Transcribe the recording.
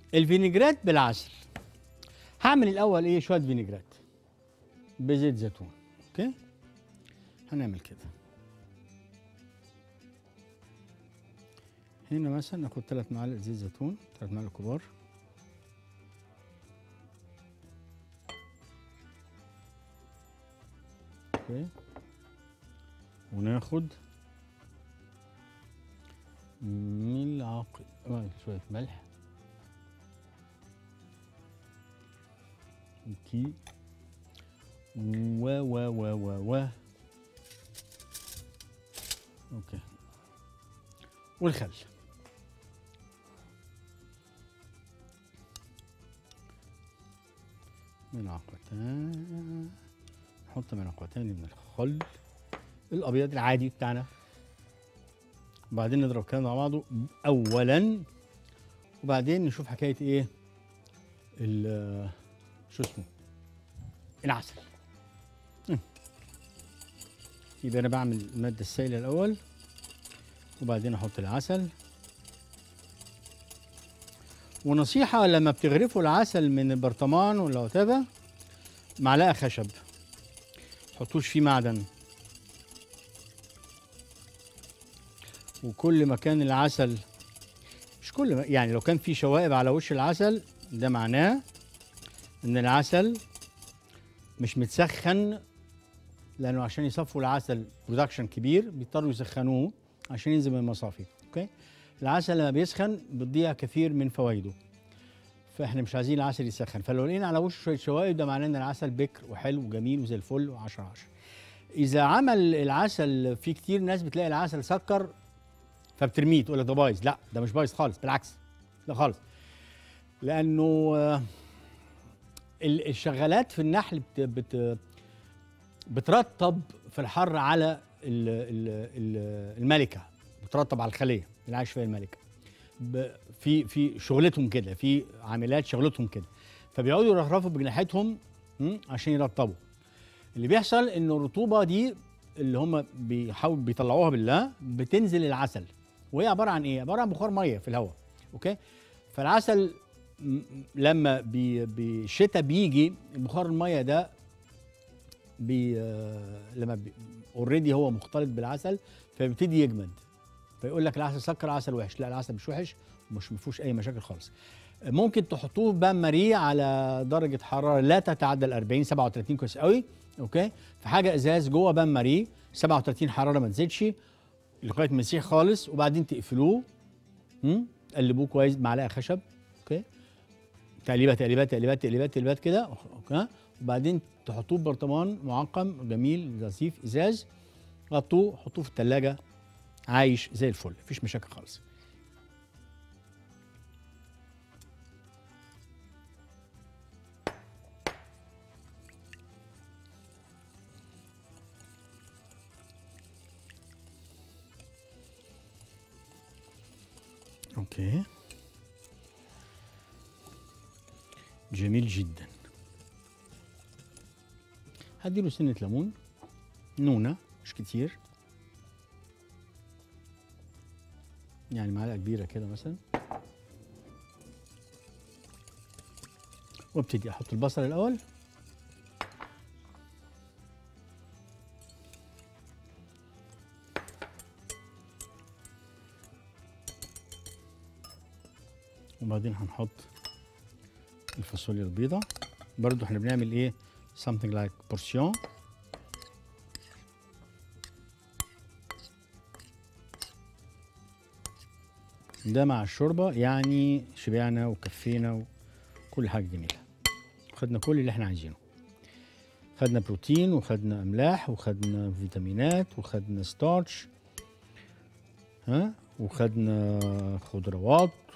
الفينيجرات بالعسل هعمل الاول ايه شويه فينيجرات بزيت زيتون اوكي هنعمل كده هنا مثلا ناخد ثلاث معالق زيت زيتون ثلاث معالق كبار اوكي وناخد ملعقة آه، شوية ملح اوكي و و و و و اوكي والخل ملعقتان نحط ملعقتان من الخل الابيض العادي بتاعنا وبعدين نضرب الكلام ده مع بعضه اولا وبعدين نشوف حكايه ايه ال- شو اسمه العسل مم. يبقى انا بعمل الماده السائله الاول وبعدين احط العسل ونصيحه لما بتغرفوا العسل من البرطمان ولا وات معلقه خشب تحطوش فيه معدن وكل ما كان العسل مش كل ما يعني لو كان في شوائب على وش العسل ده معناه ان العسل مش متسخن لانه عشان يصفوا العسل برودكشن كبير بيضطروا يسخنوه عشان ينزل من المصافي اوكي العسل لما بيسخن بتضيع كثير من فوائده فاحنا مش عايزين العسل يسخن فلو لقينا على وشه شويه شوائب ده معناه ان العسل بكر وحلو وجميل وزي الفل و10 10 اذا عمل العسل في كتير ناس بتلاقي العسل سكر فبترميه تقول لك ده بايظ لا ده مش بايظ خالص بالعكس لا خالص لانه آه، ال- الشغالات في النحل بت بت بترطب في الحر على ال ال ال الملكه بترطب على الخليه اللي عايش فيها الملكه ب- في في شغلتهم كده في عاملات شغلتهم كده فبيقعدوا يرفرفوا بجناحاتهم م، عشان يرطبوا اللي بيحصل انه الرطوبه دي اللي هم بيحاولوا بيطلعوها بالله بتنزل العسل وهي عباره عن ايه عباره عن بخار ميه في الهواء اوكي فالعسل م- م- لما بي بي- الشتاء بيجي بخار الميه ده بي آه، لما اوريدي هو مختلط بالعسل فبيبتدي يجمد فيقول لك العسل سكر عسل وحش لا العسل مش وحش ومش ما فيهوش اي مشاكل خالص ممكن تحطوه في بان ماريه على درجه حراره لا تتعدى ال 40 37 كويس قوي اوكي في حاجه ازاز جوه بان ماريه 37 حراره ما تزيدش لغايه ما يسيح خالص وبعدين تقفلوه هم؟ قلبوه كويس بمعلقه خشب اوكي تقليبه تقليبات تقليبات تقليبات تقليبات كده اوكي وبعدين تحطوه في برطمان معقم جميل لطيف ازاز غطوه حطوه في الثلاجه عايش زي الفل مفيش مشاكل خالص اوكي جميل جدا هديله سنة ليمون نونة مش كتير يعني معلقة كبيرة كده مثلا وابتدي احط البصل الاول وبعدين هنحط الفاصوليا البيضاء برضو احنا بنعمل ايه something like بورسيون ده مع الشوربه يعني شبعنا وكفينا وكل حاجه جميله خدنا كل اللي احنا عايزينه خدنا بروتين وخدنا املاح وخدنا فيتامينات وخدنا ستارش ها وخدنا خضروات